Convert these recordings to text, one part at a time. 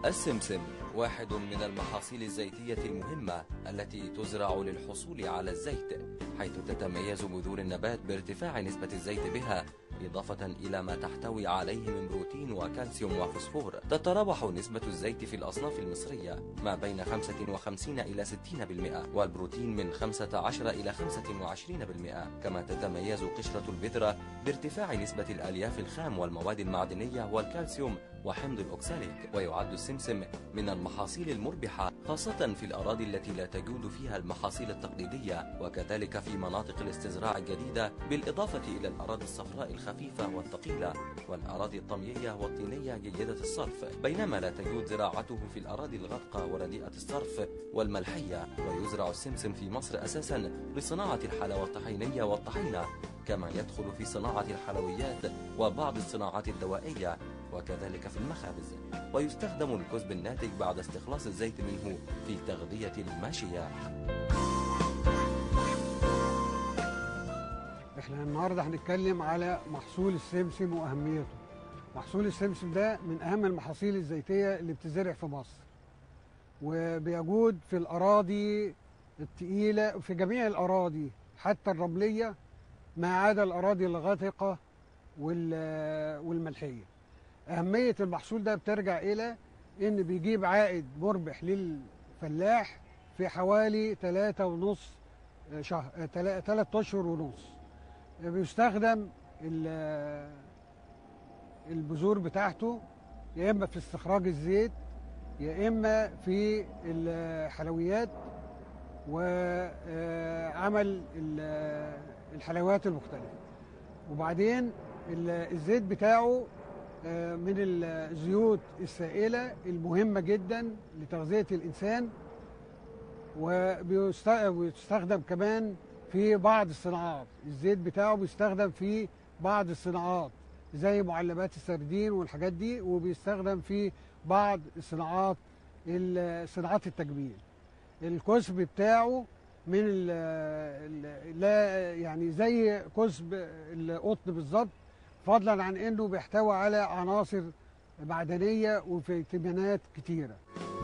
السمسم واحد من المحاصيل الزيتية المهمة التي تزرع للحصول على الزيت حيث تتميز بذور النبات بارتفاع نسبة الزيت بها إضافة إلى ما تحتوي عليه من بروتين وكالسيوم وفوسفور تتراوح نسبة الزيت في الأصناف المصرية ما بين 55 إلى 60% والبروتين من 15 إلى 25% كما تتميز قشرة البذرة بارتفاع نسبة الألياف الخام والمواد المعدنية والكالسيوم وحمض الأكساليك ويعد السمسم من المحاصيل المربحة خاصة في الأراضي التي لا تجود فيها المحاصيل التقليدية وكذلك في مناطق الاستزراع الجديدة بالإضافة إلى الأراضي الصفراء الخفيفة والثقيلة والأراضي الطمية والطينية جيدة الصرف بينما لا تجود زراعته في الأراضي الغرقة ورديئة الصرف والملحية ويزرع السمسم في مصر أساسا لصناعة الحلاوة الطحينية والطحينة كما يدخل في صناعة الحلويات وبعض الصناعات الدوائية وكذلك في المخابز ويستخدم الكزب الناتج بعد استخلاص الزيت منه في تغذية الماشية احنا النهارده هنتكلم على محصول السمسم واهميته محصول السمسم ده من اهم المحاصيل الزيتيه اللي بتزرع في مصر وبيجود في الاراضي التقيله في جميع الاراضي حتى الرمليه ما عدا الاراضي الغاطقه وال- والملحيه اهميه المحصول ده بترجع الى ان بيجيب عائد مربح للفلاح في حوالي ثلاثة ونص شهر ثلاث اشهر ونص بيستخدم ال- البذور بتاعته يا اما في استخراج الزيت يا اما في الحلويات وعمل الحلويات المختلفه وبعدين ال- الزيت بتاعه آه، من الزيوت السائله المهمه جدا لتغذيه الانسان وبيست- وبيستخدم كمان في بعض الصناعات الزيت بتاعه بيستخدم في بعض الصناعات زي معلبات السردين والحاجات دي وبيستخدم في بعض الصناعات ال- صناعات التجميل الكسب بتاعه من ال ال لا يعني زي كسب القطن بالظبط فضلا عن انه بيحتوي على عناصر معدنيه وفيتامينات كتيره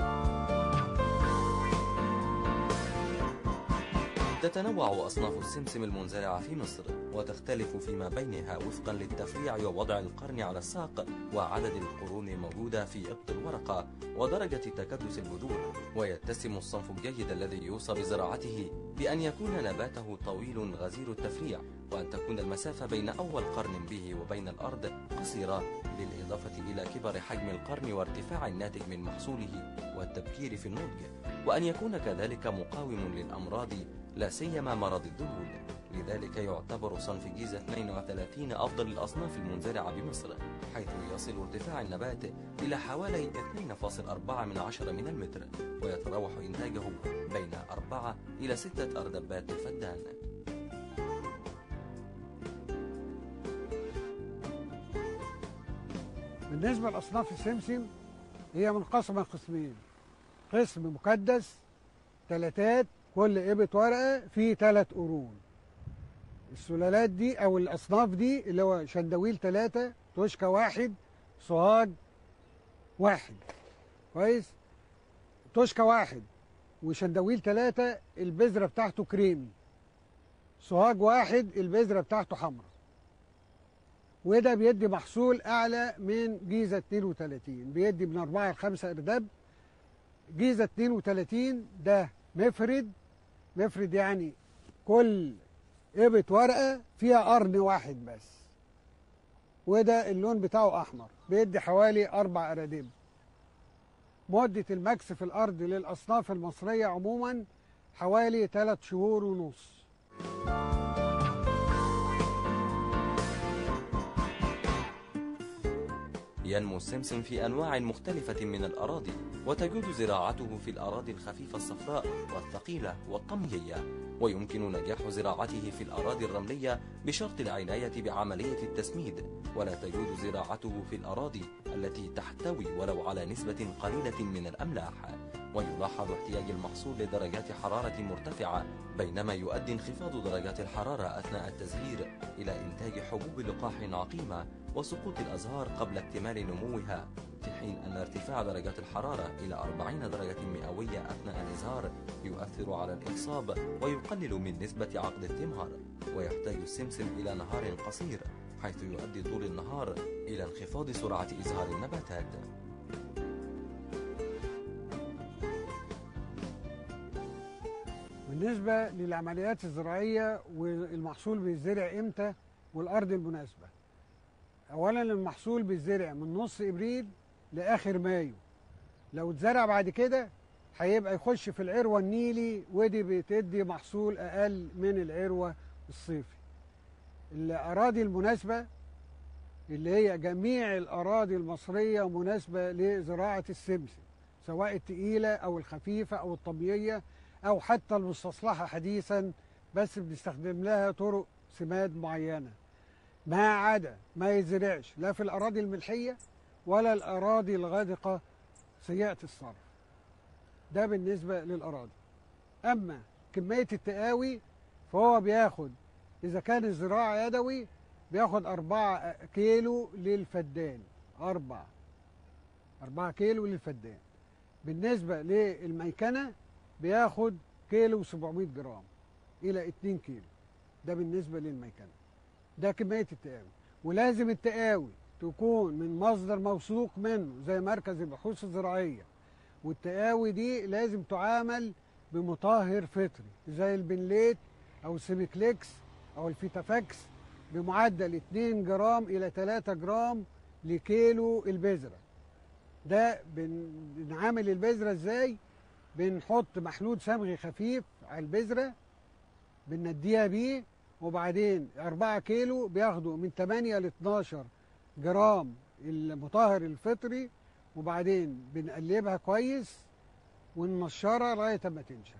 تتنوع أصناف السمسم المنزرعة في مصر وتختلف فيما بينها وفقا للتفريع ووضع القرن على الساق وعدد القرون الموجودة في إبط الورقة ودرجة تكدس البذور ويتسم الصنف الجيد الذي يوصى بزراعته بأن يكون نباته طويل غزير التفريع وأن تكون المسافة بين أول قرن به وبين الأرض قصيرة بالإضافة إلى كبر حجم القرن وارتفاع الناتج من محصوله والتبكير في النضج وأن يكون كذلك مقاوم للأمراض لا سيما مرض الذهول لذلك يعتبر صنف جيزة 32 أفضل الأصناف المنزرعة بمصر حيث يصل ارتفاع النبات إلى حوالي 2.4 من عشرة من المتر ويتراوح إنتاجه بين 4 إلى 6 أردبات الفدان بالنسبه لاصناف السمسم هي منقسمه قسمين قسم مكدس ثلاثات كل إبة ورقة فيه ثلاث قرون السلالات دي أو الأصناف دي اللي هو شندويل ثلاثة توشكا واحد سوهاج واحد كويس توشكا واحد وشندويل ثلاثة البذرة بتاعته كريمي سوهاج واحد البذرة بتاعته حمراء وده بيدي محصول أعلى من جيزة 32 بيدي من 4 ل 5 إرداب جيزة 32 ده مفرد مفرد يعني كل إبة ورقة فيها قرن واحد بس وده اللون بتاعه أحمر بيدي حوالي أربع أراديب مدة المكس في الأرض للأصناف المصرية عموما حوالي ثلاث شهور ونص ينمو السمسم في أنواع مختلفة من الأراضي وتجود زراعته في الأراضي الخفيفة الصفراء والثقيلة والطمية ويمكن نجاح زراعته في الأراضي الرملية بشرط العناية بعملية التسميد ولا تجود زراعته في الأراضي التي تحتوي ولو على نسبة قليلة من الأملاح ويلاحظ احتياج المحصول لدرجات حرارة مرتفعة بينما يؤدي انخفاض درجات الحرارة أثناء التزهير إلى إنتاج حبوب لقاح عقيمة وسقوط الأزهار قبل اكتمال نموها في حين أن ارتفاع درجات الحرارة إلى 40 درجة مئوية أثناء الإزهار يؤثر على الإخصاب ويقلل من نسبة عقد الثمار ويحتاج السمسم إلى نهار قصير حيث يؤدي طول النهار إلى انخفاض سرعة إزهار النباتات بالنسبة للعمليات الزراعية والمحصول بيزرع امتى والأرض المناسبة أولا المحصول بيزرع من نص إبريل لآخر مايو لو اتزرع بعد كده هيبقى يخش في العروة النيلي ودي بتدي محصول أقل من العروة الصيفي الأراضي المناسبة اللي هي جميع الأراضي المصرية مناسبة لزراعة السمسم سواء التقيلة أو الخفيفة أو الطبيعية أو حتى المستصلحة حديثا بس بنستخدم لها طرق سماد معينة ما عدا ما يزرعش لا في الأراضي الملحية ولا الأراضي الغادقة سيئة الصرف ده بالنسبة للأراضي أما كمية التقاوي فهو بياخد إذا كان الزراعة يدوي بياخد أربعة كيلو للفدان أربعة أربعة كيلو للفدان بالنسبة للميكنة بياخد كيلو و700 جرام إلى 2 كيلو ده بالنسبة للميكنة ده كمية التقاوي ولازم التقاوي تكون من مصدر موثوق منه زي مركز البحوث الزراعية والتقاوي دي لازم تعامل بمطهر فطري زي البنليت أو السيميكليكس أو الفيتافاكس بمعدل 2 جرام إلى 3 جرام لكيلو البذرة ده بنعامل البذرة ازاي بنحط محلول صمغي خفيف على البذرة بنديها بيه وبعدين 4 كيلو بياخدوا من 8 ل 12 جرام المطهر الفطري وبعدين بنقلبها كويس وننشرها لغايه ما تنشف.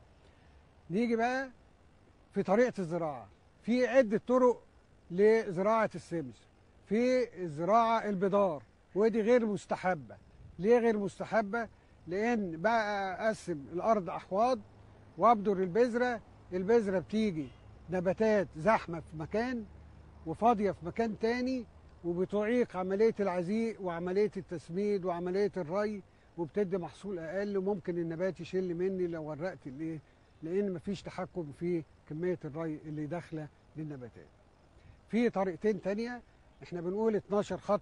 نيجي بقى في طريقه الزراعه. في عده طرق لزراعه السمسم. في الزراعه البدار ودي غير مستحبه. ليه غير مستحبه؟ لان بقى اقسم الارض احواض وابدر البذره، البذره بتيجي نباتات زحمه في مكان وفاضيه في مكان تاني وبتعيق عملية العزيق وعملية التسميد وعملية الري وبتدي محصول أقل وممكن النبات يشل مني لو ورقت الإيه؟ لأن مفيش تحكم في كمية الري اللي داخلة للنباتات. في طريقتين تانية احنا بنقول 12 خط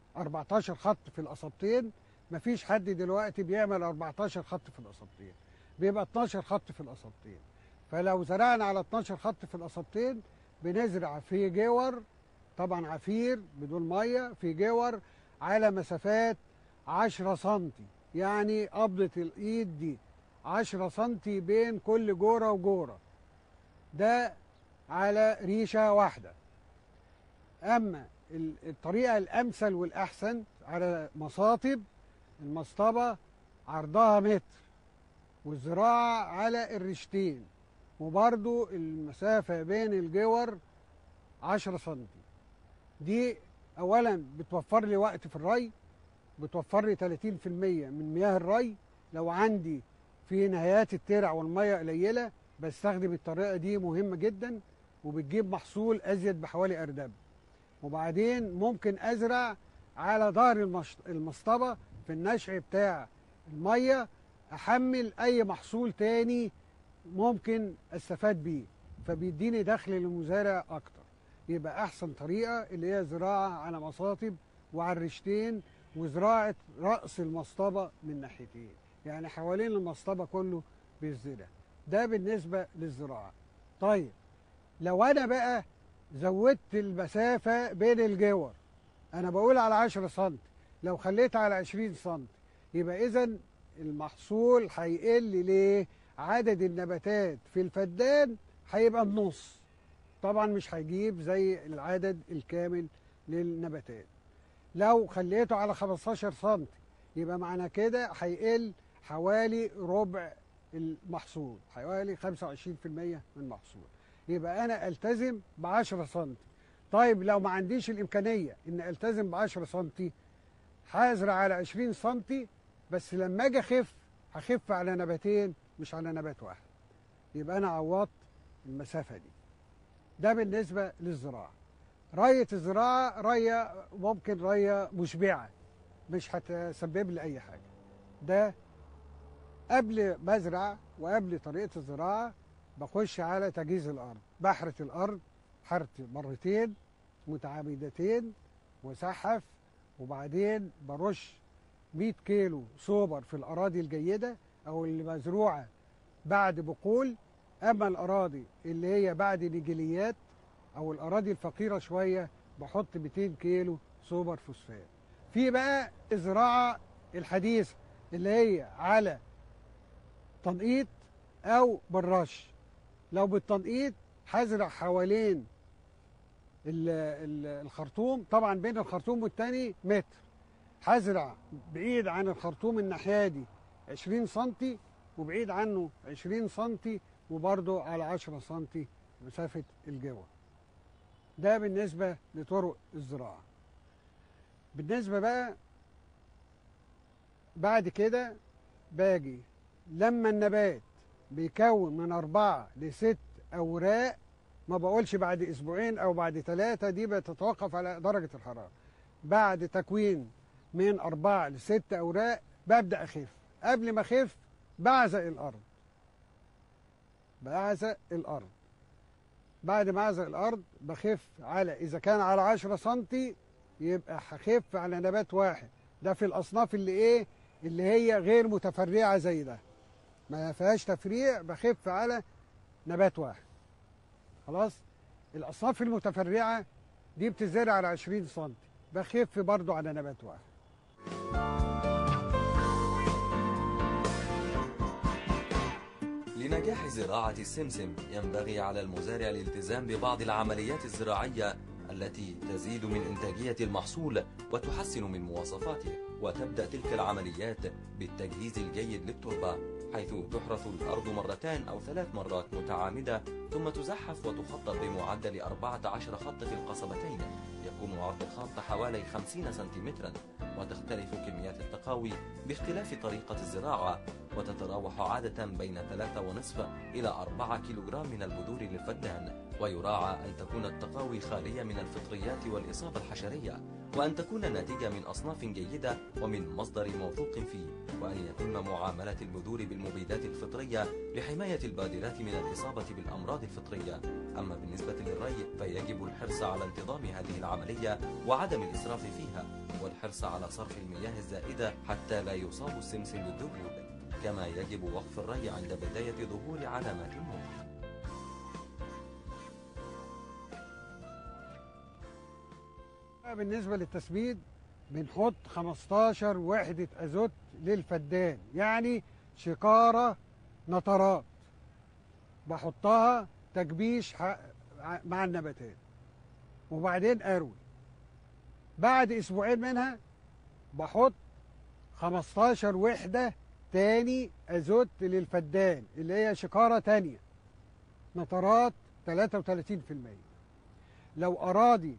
14 خط في القصبتين مفيش حد دلوقتي بيعمل 14 خط في القصبتين بيبقى 12 خط في القصبتين فلو زرعنا على 12 خط في القصبتين بنزرع في جور طبعا عفير بدون ميه في جور على مسافات 10 سنتي يعني قبضة الايد دي 10 سنتي بين كل جورة وجورة ده على ريشة واحدة أما الطريقة الأمثل والأحسن على مصاطب المصطبة عرضها متر والزراعة على الريشتين وبرضو المسافة بين الجور 10 سنتي دي اولا بتوفر لي وقت في الري بتوفر لي 30% من مياه الري لو عندي في نهايات الترع والميه قليله بستخدم الطريقه دي مهمه جدا وبتجيب محصول ازيد بحوالي اردب وبعدين ممكن ازرع على ظهر المصطبه في النشع بتاع الميه احمل اي محصول تاني ممكن استفاد بيه فبيديني دخل للمزارع اكتر يبقى احسن طريقه اللي هي زراعه على مصاطب وعلى الريشتين وزراعه راس المصطبه من ناحيتين يعني حوالين المصطبه كله بيزرع ده بالنسبه للزراعه طيب لو انا بقى زودت المسافه بين الجور انا بقول على 10 سم لو خليتها على 20 سم يبقى اذا المحصول هيقل ليه عدد النباتات في الفدان هيبقى النص طبعا مش هيجيب زي العدد الكامل للنباتات لو خليته على 15 سم يبقى معنى كده هيقل حوالي ربع المحصول حوالي 25% من المحصول يبقى انا التزم ب 10 سم طيب لو ما عنديش الامكانيه ان التزم ب 10 سم هزرع على 20 سم بس لما اجي اخف هخف على نباتين مش على نبات واحد يبقى انا عوضت المسافه دي ده بالنسبة للزراعة رية الزراعة رية ممكن رية مشبعة مش هتسبب لي اي حاجه ده قبل ما ازرع وقبل طريقه الزراعه بخش على تجهيز الارض بحرة الارض حرث مرتين متعامدتين وسحف وبعدين برش 100 كيلو سوبر في الاراضي الجيده او اللي مزروعه بعد بقول اما الاراضي اللي هي بعد نجيليات او الاراضي الفقيره شويه بحط 200 كيلو سوبر فوسفات في بقى الزراعه الحديثه اللي هي على تنقيط او بالرش لو بالتنقيط هزرع حوالين ال- ال- الخرطوم طبعا بين الخرطوم والتاني متر هزرع بعيد عن الخرطوم الناحيه دي 20 سنتي وبعيد عنه 20 سنتي وبرضه على 10 سنتي مسافه الجوه ده بالنسبه لطرق الزراعه بالنسبه بقى بعد كده باجي لما النبات بيكون من أربعة لست أوراق ما بقولش بعد أسبوعين أو بعد ثلاثة دي بتتوقف على درجة الحرارة بعد تكوين من أربعة لست أوراق ببدأ أخف قبل ما أخف بعزق الأرض بعزق الأرض بعد ما أعزق الأرض بخف على إذا كان على 10 سنتي يبقى هخف على نبات واحد ده في الأصناف اللي إيه اللي هي غير متفرعة زي ده ما فيهاش تفريع بخف على نبات واحد خلاص الأصناف المتفرعة دي بتزرع على 20 سم بخف برضو على نبات واحد لنجاح زراعة السمسم ينبغي على المزارع الالتزام ببعض العمليات الزراعية التي تزيد من إنتاجية المحصول وتحسن من مواصفاته وتبدأ تلك العمليات بالتجهيز الجيد للتربة حيث تحرث الأرض مرتان أو ثلاث مرات متعامدة ثم تزحف وتخطط بمعدل 14 خط في القصبتين يكون عرض الخط حوالي 50 سنتيمترا وتختلف كميات التقاوي باختلاف طريقة الزراعة وتتراوح عادة بين 3.5 إلى 4 كيلوغرام من البذور للفدان ويراعى أن تكون التقاوي خالية من الفطريات والإصابة الحشرية وأن تكون الناتجة من أصناف جيدة ومن مصدر موثوق فيه وأن يتم معاملة البذور بالمبيدات الفطرية لحماية البادرات من الإصابة بالأمراض الفطرية أما بالنسبة للري فيجب الحرص على انتظام هذه العملية وعدم الإسراف فيها والحرص على صرف المياه الزائدة حتى لا يصاب السمسم بالذبول كما يجب وقف الري عند بداية ظهور علامات الموت بالنسبة للتسميد بنحط 15 وحدة أزوت للفدان يعني شكارة نطرات بحطها تجبيش ح- ع- مع النباتات وبعدين أروي بعد أسبوعين منها بحط 15 وحدة تاني أزوت للفدان اللي هي شكارة تانية نطرات 33% لو أراضي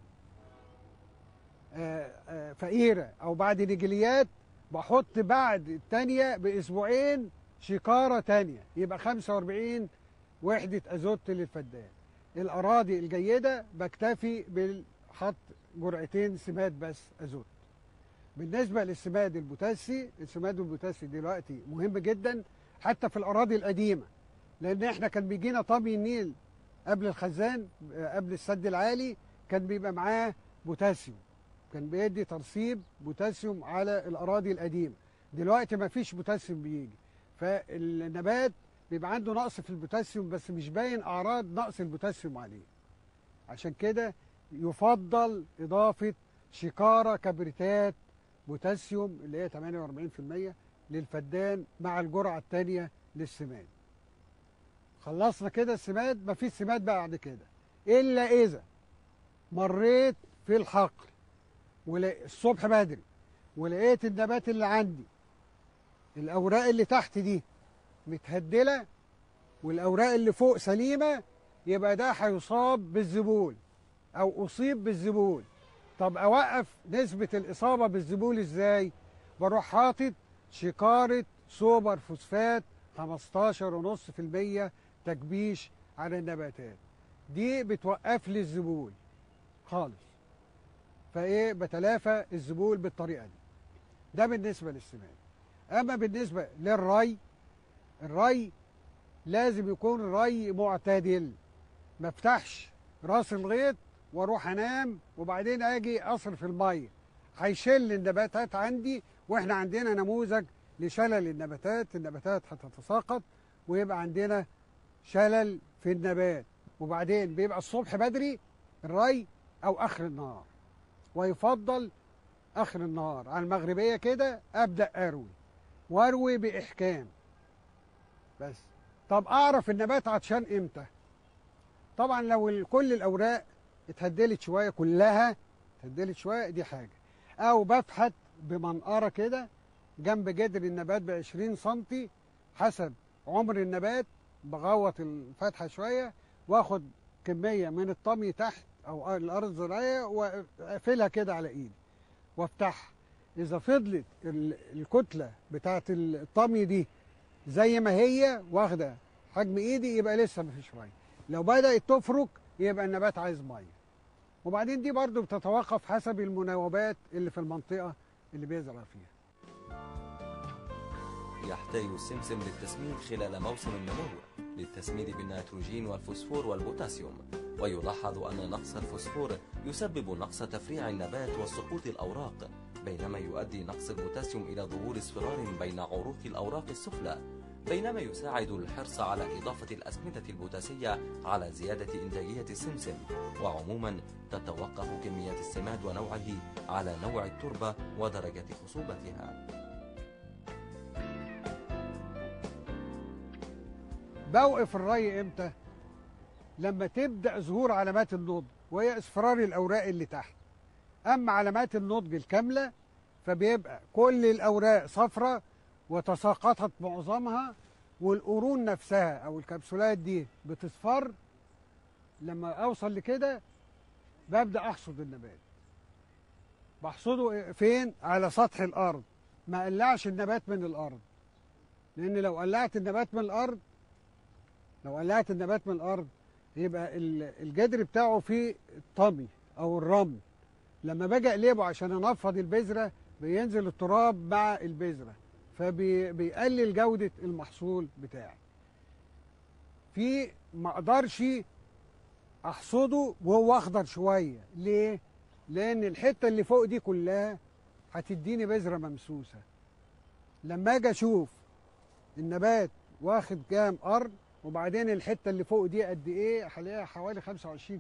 آه، آه، فقيرة أو بعد نجليات بحط بعد التانية بأسبوعين شكارة تانية يبقى 45 وحدة أزوت للفدان الأراضي الجيدة بكتفي بالحط جرعتين سماد بس أزوت بالنسبة للسماد البوتاسي السماد البوتاسي دلوقتي مهم جدا حتى في الأراضي القديمة لأن احنا كان بيجينا طمي النيل قبل الخزان آه، قبل السد العالي كان بيبقى معاه بوتاسيوم كان بيدي ترسيب بوتاسيوم على الاراضي القديمه دلوقتي ما فيش بوتاسيوم بيجي فالنبات بيبقى عنده نقص في البوتاسيوم بس مش باين اعراض نقص البوتاسيوم عليه عشان كده يفضل اضافه شكاره كبريتات بوتاسيوم اللي هي 48% للفدان مع الجرعه الثانيه للسماد خلصنا كده السماد مفيش سماد بعد كده الا اذا مريت في الحقل ولا- الصبح بدري ولقيت النبات اللي عندي الاوراق اللي تحت دي متهدله والاوراق اللي فوق سليمه يبقى ده هيصاب بالذبول او اصيب بالذبول طب اوقف نسبه الاصابه بالذبول ازاي بروح حاطط شكاره سوبر فوسفات 15.5% تكبيش على النباتات دي بتوقف لي الذبول خالص فايه بتلافى الذبول بالطريقه دي ده بالنسبة للسماد أما بالنسبة للري الري لازم يكون ري معتدل ما افتحش راس الغيط واروح انام وبعدين اجي اصرف الميه هيشل النباتات عندي واحنا عندنا نموذج لشلل النباتات النباتات هتتساقط ويبقى عندنا شلل في النبات وبعدين بيبقى الصبح بدري الري او اخر النهار ويفضل اخر النهار على المغربيه كده ابدا اروي واروي باحكام بس طب اعرف النبات عطشان امتى طبعا لو ال- كل الاوراق اتهدلت شويه كلها اتهدلت شويه دي حاجه او بفحت بمنقاره كده جنب جدر النبات ب 20 سم حسب عمر النبات بغوط الفتحه شويه واخد كميه من الطمي تحت او الارض الزراعيه واقفلها كده على ايدي وافتحها اذا فضلت ال- الكتله بتاعت الطمي دي زي ما هي واخده حجم ايدي يبقى لسه مفيش ميه لو بدات تفرك يبقى النبات عايز ميه وبعدين دي برضو بتتوقف حسب المناوبات اللي في المنطقه اللي بيزرع فيها يحتاج السمسم للتسميد خلال موسم النمو للتسميد بالنيتروجين والفوسفور والبوتاسيوم ويلاحظ أن نقص الفوسفور يسبب نقص تفريع النبات وسقوط الأوراق بينما يؤدي نقص البوتاسيوم إلى ظهور اصفرار بين عروق الأوراق السفلى بينما يساعد الحرص على إضافة الأسمدة البوتاسية على زيادة إنتاجية السمسم وعموما تتوقف كمية السماد ونوعه على نوع التربة ودرجة خصوبتها بوقف الري امتى لما تبدا ظهور علامات النضج وهي اصفرار الاوراق اللي تحت اما علامات النضج الكامله فبيبقى كل الاوراق صفرة وتساقطت معظمها والقرون نفسها او الكبسولات دي بتصفر لما اوصل لكده ببدا احصد النبات بحصده فين على سطح الارض ما قلعش النبات من الارض لان لو قلعت النبات من الارض لو قلعت النبات من الارض يبقى ال- الجدر بتاعه فيه الطمي او الرمل لما باجي اقلبه عشان انفض البذره بينزل التراب مع البذره فبيقلل جوده المحصول بتاعي في ما اقدرش احصده وهو اخضر شويه ليه لان الحته اللي فوق دي كلها هتديني بذره ممسوسه لما اجي اشوف النبات واخد كام ارض وبعدين الحته اللي فوق دي قد ايه هلاقيها حوالي 25%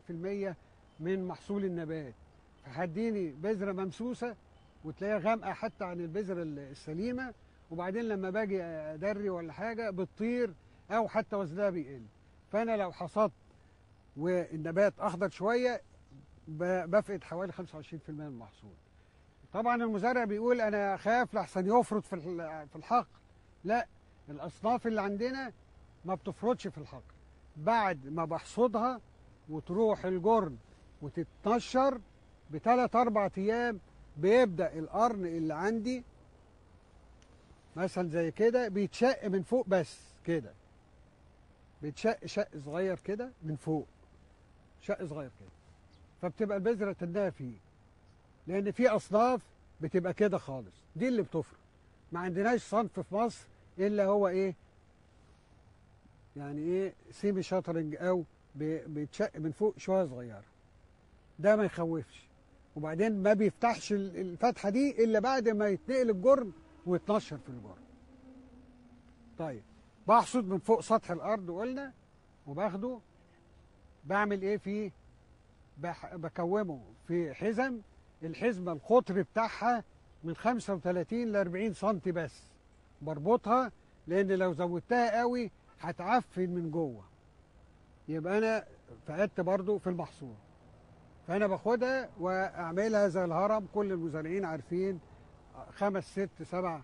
من محصول النبات فهديني بذره ممسوسه وتلاقيها غامقه حتى عن البذره السليمه وبعدين لما باجي ادري ولا حاجه بتطير او حتى وزنها بيقل فانا لو حصدت والنبات اخضر شويه ب- بفقد حوالي 25% من المحصول طبعا المزارع بيقول انا خاف لحسن يفرط في الح- في الحقل لا الاصناف اللي عندنا ما بتفرطش في الحقل بعد ما بحصدها وتروح الجرن وتتنشر بثلاث اربع ايام بيبدا القرن اللي عندي مثلا زي كده بيتشق من فوق بس كده بيتشق شق صغير كده من فوق شق صغير كده فبتبقى البذره تنها فيه لان في اصناف بتبقى كده خالص دي اللي بتفرق ما عندناش صنف في مصر الا هو ايه يعني ايه سيمي شاترنج او بي- بيتشق من فوق شويه صغيره ده ما يخوفش وبعدين ما بيفتحش ال- الفتحه دي الا بعد ما يتنقل الجرن ويتنشر في الجرن طيب بحصد من فوق سطح الارض قلنا وباخده بعمل ايه فيه بح- بكومه في حزم الحزمه القطر بتاعها من 35 ل 40 سم بس بربطها لان لو زودتها قوي هتعفن من جوه يبقى انا فقدت برضو في المحصول فانا باخدها واعملها زي الهرم كل المزارعين عارفين خمس ست سبع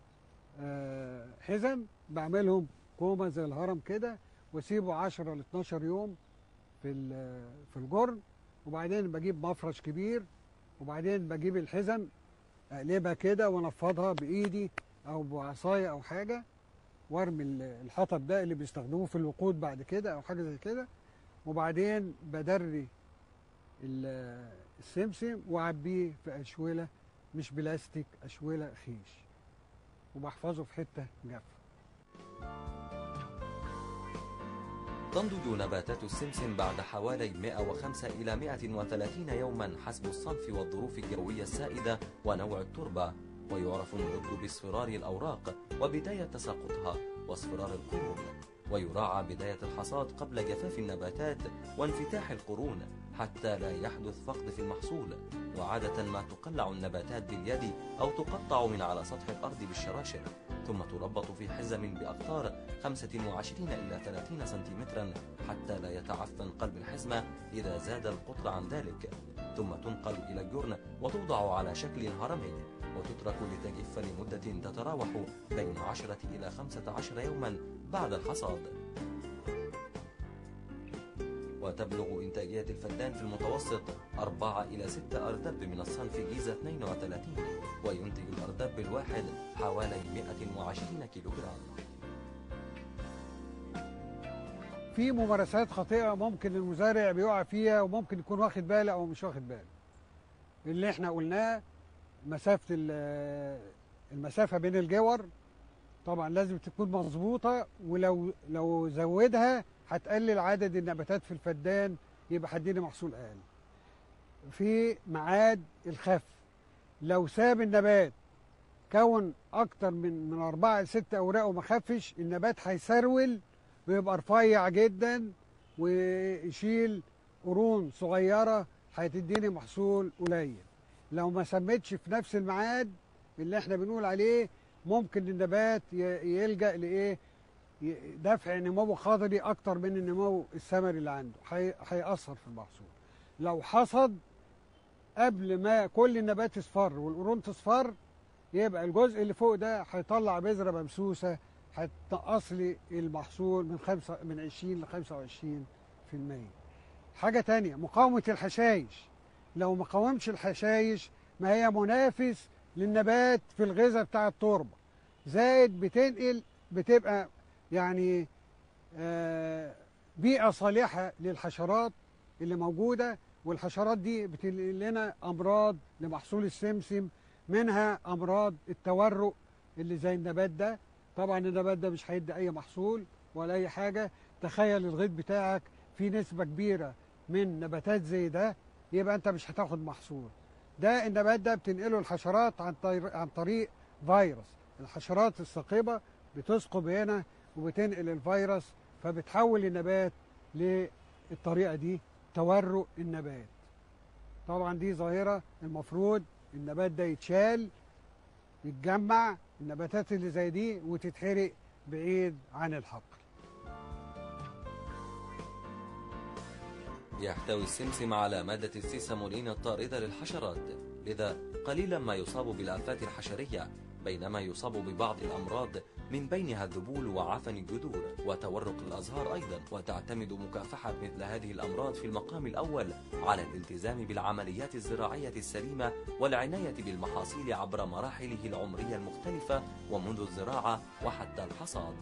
آه، حزم بعملهم كومه زي الهرم كده واسيبه 10 ل 12 يوم في ال- في الجرن وبعدين بجيب مفرش كبير وبعدين بجيب الحزم اقلبها كده وانفضها بايدي او بعصايه او حاجه وارمي ال- الحطب ده اللي بيستخدموه في الوقود بعد كده او حاجه زي كده وبعدين بدري ال- السمسم واعبيه في اشوله مش بلاستيك اشوله خيش وبحفظه في حته جافه تنضج نباتات السمسم بعد حوالي 105 إلى 130 يوما حسب الصنف والظروف الجوية السائدة ونوع التربة ويعرف النضج باصفرار الأوراق وبداية تساقطها واصفرار القرون ويراعى بداية الحصاد قبل جفاف النباتات وانفتاح القرون حتى لا يحدث فقد في المحصول وعادة ما تقلع النباتات باليد أو تقطع من على سطح الأرض بالشراشر ثم تربط في حزم بأقطار 25 إلى 30 سنتيمترا حتى لا يتعفن قلب الحزمة إذا زاد القطر عن ذلك ثم تنقل إلى الجرن وتوضع على شكل هرمي وتترك لتجف لمدة تتراوح بين 10 إلى 15 يوما بعد الحصاد وتبلغ إنتاجية الفدان في المتوسط 4 إلى 6 أردب من الصنف جيزة 32 وينتج الأردب الواحد حوالي 120 كيلوغرام في ممارسات خاطئه ممكن المزارع بيقع فيها وممكن يكون واخد باله او مش واخد باله اللي احنا قلناه مسافه ال- المسافه بين الجور طبعا لازم تكون مظبوطه ولو لو زودها هتقلل عدد النباتات في الفدان يبقى هتديني محصول اقل في ميعاد الخف لو ساب النبات كون اكتر من من اربعه لست اوراق وما خفش النبات هيسرول ويبقى رفيع جدا ويشيل قرون صغيره هتديني محصول قليل لو ما سمتش في نفس الميعاد اللي احنا بنقول عليه ممكن النبات ي- يلجا لايه ي- دفع نمو خضري اكتر من النمو الثمري اللي عنده هي- هيأثر في المحصول لو حصد قبل ما كل النبات يصفر والقرون تصفر يبقى الجزء اللي فوق ده هيطلع بذره ممسوسه هتنقص لي المحصول من خمسة من 20 ل 25 في المية حاجة تانية مقاومة الحشائش لو ما قاومتش الحشائش ما هي منافس للنبات في الغذاء بتاع التربة زائد بتنقل بتبقى يعني آه، بيئة صالحة للحشرات اللي موجودة والحشرات دي بتنقل لنا أمراض لمحصول السمسم منها أمراض التورق اللي زي النبات ده طبعا النبات ده مش هيدي أي محصول ولا أي حاجة تخيل الغيط بتاعك فيه نسبة كبيرة من نباتات زي ده يبقى أنت مش هتاخد محصول ده النبات ده بتنقله الحشرات عن طريق, عن طريق فيروس الحشرات الثاقبة بتثقب هنا وبتنقل الفيروس فبتحول النبات للطريقة دي تورق النبات طبعا دي ظاهرة المفروض النبات ده يتشال يتجمع النباتات اللي زي دي وتتحرق بعيد عن الحقل يحتوي السمسم على مادة السيسامولين الطاردة للحشرات لذا قليلا ما يصاب بالآفات الحشرية بينما يصاب ببعض الأمراض من بينها الذبول وعفن الجذور وتورق الأزهار أيضا وتعتمد مكافحة مثل هذه الأمراض في المقام الأول على الالتزام بالعمليات الزراعية السليمة والعناية بالمحاصيل عبر مراحله العمرية المختلفة ومنذ الزراعة وحتى الحصاد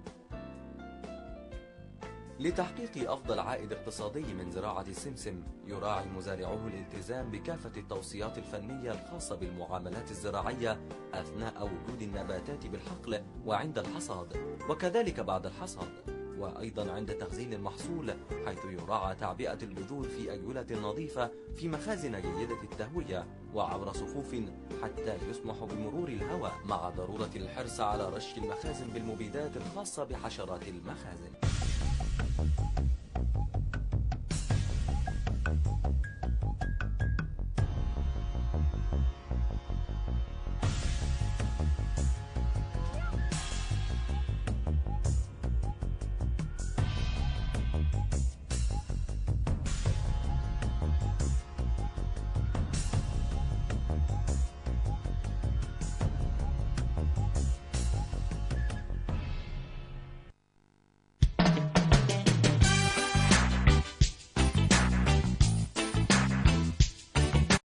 لتحقيق أفضل عائد اقتصادي من زراعة السمسم يراعي مزارعوه الالتزام بكافة التوصيات الفنية الخاصة بالمعاملات الزراعية أثناء وجود النباتات بالحقل وعند الحصاد وكذلك بعد الحصاد وأيضا عند تخزين المحصول حيث يراعى تعبئة البذور في أجولة نظيفة في مخازن جيدة التهوية وعبر صفوف حتى يسمح بمرور الهواء مع ضرورة الحرص على رش المخازن بالمبيدات الخاصة بحشرات المخازن